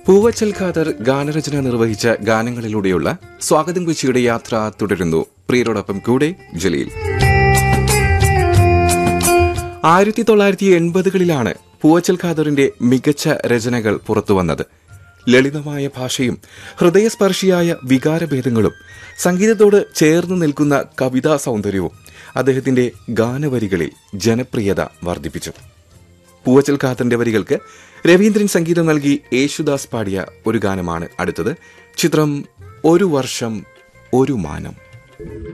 പൂവച്ചൽ ഖാദർ ഗാനരചന നിർവഹിച്ച ഗാനങ്ങളിലൂടെയുള്ള സ്വാഗതം കൊച്ചിയുടെ യാത്ര തുടരുന്നു പ്രിയരോടൊപ്പം കൂടെ ജലീൽ ആയിരത്തി തൊള്ളായിരത്തി എൺപതുകളിലാണ് പൂവച്ചൽ ഖാദറിന്റെ മികച്ച രചനകൾ പുറത്തുവന്നത് ലളിതമായ ഭാഷയും ഹൃദയസ്പർശിയായ വികാരഭേദങ്ങളും സംഗീതത്തോട് ചേർന്ന് നിൽക്കുന്ന കവിതാ സൗന്ദര്യവും അദ്ദേഹത്തിന്റെ ഗാനവരികളിൽ ജനപ്രിയത വർദ്ധിപ്പിച്ചു പൂവച്ചൽ ഖാദറിന്റെ വരികൾക്ക് രവീന്ദ്രൻ സംഗീതം നൽകി യേശുദാസ് പാടിയ ഒരു ഗാനമാണ് അടുത്തത് ചിത്രം ഒരു വർഷം ഒരു മാനം